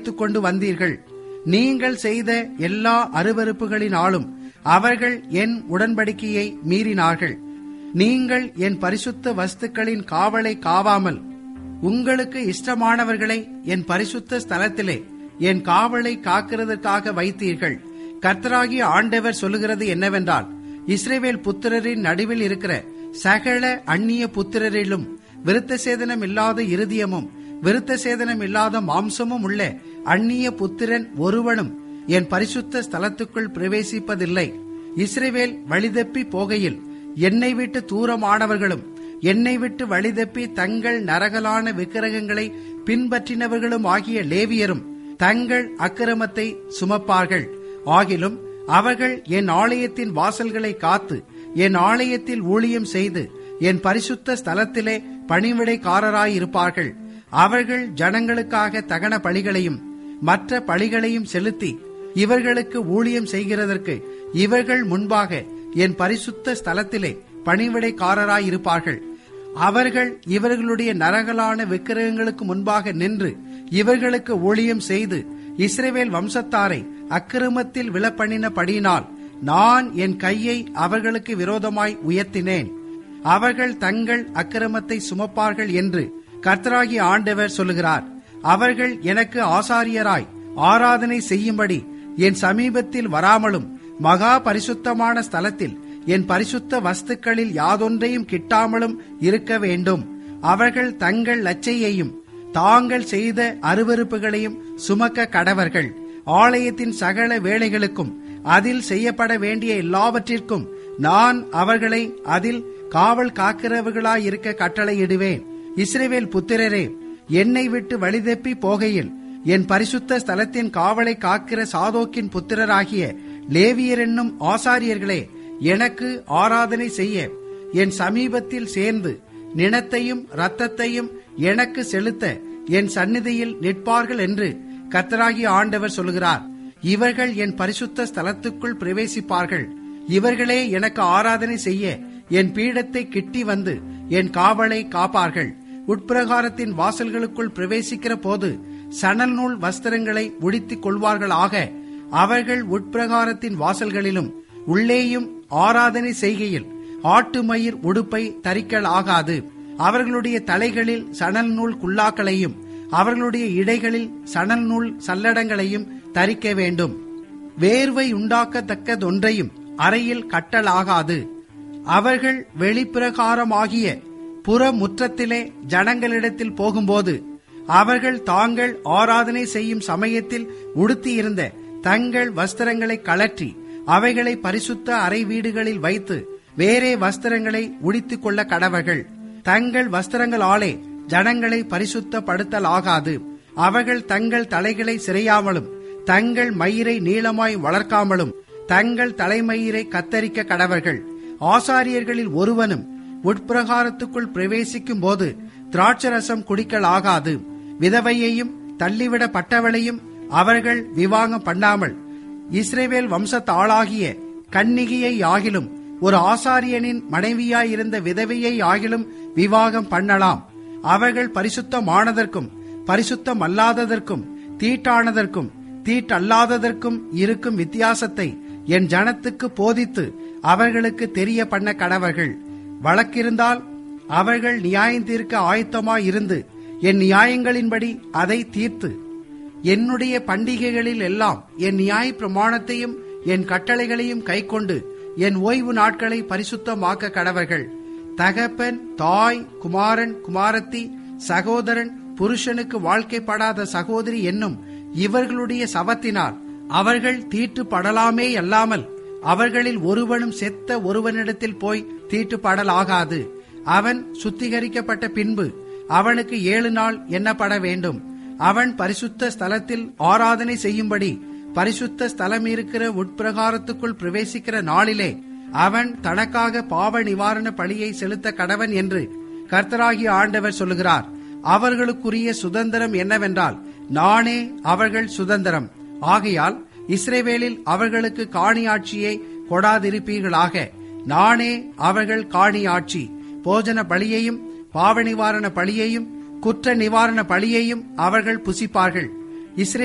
அழைத்துக் கொண்டு வந்தீர்கள் நீங்கள் செய்த எல்லா அருவருப்புகளினாலும் அவர்கள் என் உடன்படிக்கையை மீறினார்கள் நீங்கள் என் பரிசுத்த வஸ்துக்களின் காவலை காவாமல் உங்களுக்கு இஷ்டமானவர்களை என் பரிசுத்த ஸ்தலத்திலே என் காவலை காக்கிறதற்காக வைத்தீர்கள் கர்த்தராகிய ஆண்டவர் சொல்லுகிறது என்னவென்றால் இஸ்ரேவேல் புத்திரரின் நடுவில் இருக்கிற சகல அந்நிய புத்திரரிலும் விருத்த சேதனம் இல்லாத இருதயமும் விருத்த சேதனம் இல்லாத மாம்சமும் உள்ள அந்நிய புத்திரன் ஒருவனும் என் பரிசுத்த ஸ்தலத்துக்குள் பிரவேசிப்பதில்லை இஸ்ரேவேல் வழிதப்பி போகையில் என்னை விட்டு தூரமானவர்களும் என்னை விட்டு வழிதப்பி தங்கள் நரகலான விக்கிரகங்களை பின்பற்றினவர்களும் ஆகிய லேவியரும் தங்கள் அக்கிரமத்தை சுமப்பார்கள் ஆகிலும் அவர்கள் என் ஆலயத்தின் வாசல்களை காத்து என் ஆலயத்தில் ஊழியம் செய்து என் பரிசுத்த ஸ்தலத்திலே பணிவிடைக்காரராயிருப்பார்கள் அவர்கள் ஜனங்களுக்காக தகன பலிகளையும் மற்ற பலிகளையும் செலுத்தி இவர்களுக்கு ஊழியம் செய்கிறதற்கு இவர்கள் முன்பாக என் பரிசுத்த ஸ்தலத்திலே பணிவிடைக்காரராயிருப்பார்கள் அவர்கள் இவர்களுடைய நரகலான விக்கிரகங்களுக்கு முன்பாக நின்று இவர்களுக்கு ஊழியம் செய்து இஸ்ரேவேல் வம்சத்தாரை அக்கிரமத்தில் விழப்பண்ணினபடியினால் நான் என் கையை அவர்களுக்கு விரோதமாய் உயர்த்தினேன் அவர்கள் தங்கள் அக்கிரமத்தை சுமப்பார்கள் என்று கர்த்தராகிய ஆண்டவர் சொல்லுகிறார் அவர்கள் எனக்கு ஆசாரியராய் ஆராதனை செய்யும்படி என் சமீபத்தில் வராமலும் மகா பரிசுத்தமான ஸ்தலத்தில் என் பரிசுத்த வஸ்துக்களில் யாதொன்றையும் கிட்டாமலும் இருக்க வேண்டும் அவர்கள் தங்கள் லச்சையையும் தாங்கள் செய்த அருவருப்புகளையும் சுமக்க கடவர்கள் ஆலயத்தின் சகல வேலைகளுக்கும் அதில் செய்யப்பட வேண்டிய எல்லாவற்றிற்கும் நான் அவர்களை அதில் காவல் காக்கிறவர்களாயிருக்க கட்டளையிடுவேன் இஸ்ரேவேல் புத்திரரே என்னை விட்டு வழிதப்பி போகையில் என் பரிசுத்த ஸ்தலத்தின் காவலை காக்கிற சாதோக்கின் புத்திரராகிய லேவியர் என்னும் ஆசாரியர்களே எனக்கு ஆராதனை செய்ய என் சமீபத்தில் சேர்ந்து நினத்தையும் இரத்தத்தையும் எனக்கு செலுத்த என் சந்நிதியில் நிற்பார்கள் என்று கர்த்தராகிய ஆண்டவர் சொல்கிறார் இவர்கள் என் பரிசுத்த ஸ்தலத்துக்குள் பிரவேசிப்பார்கள் இவர்களே எனக்கு ஆராதனை செய்ய என் பீடத்தை கிட்டி வந்து என் காவலை காப்பார்கள் உட்பிரகாரத்தின் வாசல்களுக்குள் பிரவேசிக்கிற போது சணல் நூல் வஸ்திரங்களை உடித்துக் கொள்வார்களாக அவர்கள் உட்பிரகாரத்தின் வாசல்களிலும் உள்ளேயும் ஆராதனை செய்கையில் ஆட்டு மயிர் உடுப்பை தரிக்கல் ஆகாது அவர்களுடைய தலைகளில் சணல் நூல் குல்லாக்களையும் அவர்களுடைய இடைகளில் சணல் நூல் சல்லடங்களையும் தரிக்க வேண்டும் வேர்வை உண்டாக்கத்தக்கதொன்றையும் அறையில் கட்டலாகாது அவர்கள் வெளிப்பிரகாரமாகிய புற முற்றத்திலே ஜனங்களிடத்தில் போகும்போது அவர்கள் தாங்கள் ஆராதனை செய்யும் சமயத்தில் உடுத்தியிருந்த தங்கள் வஸ்திரங்களை கலற்றி அவைகளை பரிசுத்த அறை வீடுகளில் வைத்து வேறே வஸ்திரங்களை உடித்துக் கொள்ள கடவர்கள் தங்கள் வஸ்திரங்களாலே ஜனங்களை பரிசுத்தப்படுத்தல் ஆகாது அவர்கள் தங்கள் தலைகளை சிறையாமலும் தங்கள் மயிரை நீளமாய் வளர்க்காமலும் தங்கள் தலைமயிரை கத்தரிக்க கடவர்கள் ஆசாரியர்களில் ஒருவனும் உட்பிரகாரத்துக்குள் பிரவேசிக்கும் போது திராட்சரசம் குடிக்கல் ஆகாது விதவையையும் தள்ளிவிடப்பட்டவளையும் அவர்கள் விவாகம் பண்ணாமல் இஸ்ரேவேல் வம்சத்தாளாகிய கன்னிகையை ஆகிலும் ஒரு ஆசாரியனின் மனைவியாயிருந்த விதவையை ஆகிலும் விவாகம் பண்ணலாம் அவர்கள் பரிசுத்தமானதற்கும் பரிசுத்தம் அல்லாததற்கும் தீட்டானதற்கும் தீட்டல்லாததற்கும் இருக்கும் வித்தியாசத்தை என் ஜனத்துக்கு போதித்து அவர்களுக்கு தெரிய பண்ண கடவர்கள் வழக்கிருந்தால் அவர்கள் நியாயம் தீர்க்க ஆயத்தமாயிருந்து என் நியாயங்களின்படி அதை தீர்த்து என்னுடைய பண்டிகைகளில் எல்லாம் என் நியாய பிரமாணத்தையும் என் கட்டளைகளையும் கைக்கொண்டு என் ஓய்வு நாட்களை பரிசுத்தமாக்க கடவர்கள் தகப்பன் தாய் குமாரன் குமாரத்தி சகோதரன் புருஷனுக்கு வாழ்க்கைப்படாத சகோதரி என்னும் இவர்களுடைய சவத்தினால் அவர்கள் தீட்டுப்படலாமே அல்லாமல் அவர்களில் ஒருவனும் செத்த ஒருவனிடத்தில் போய் தீட்டுப்படலாகாது அவன் சுத்திகரிக்கப்பட்ட பின்பு அவனுக்கு ஏழு நாள் எண்ணப்பட வேண்டும் அவன் பரிசுத்த ஸ்தலத்தில் ஆராதனை செய்யும்படி பரிசுத்த ஸ்தலம் இருக்கிற உட்பிரகாரத்துக்குள் பிரவேசிக்கிற நாளிலே அவன் தனக்காக பாவ நிவாரண பழியை செலுத்த கடவன் என்று கர்த்தராகிய ஆண்டவர் சொல்லுகிறார் அவர்களுக்குரிய சுதந்திரம் என்னவென்றால் நானே அவர்கள் சுதந்திரம் ஆகையால் இஸ்ரேவேலில் அவர்களுக்கு காணியாட்சியை கொடாதிருப்பீர்களாக நானே அவர்கள் காணியாட்சி போஜன பலியையும் பாவ நிவாரண பலியையும் குற்ற நிவாரண பலியையும் அவர்கள் புசிப்பார்கள் இஸ்ரே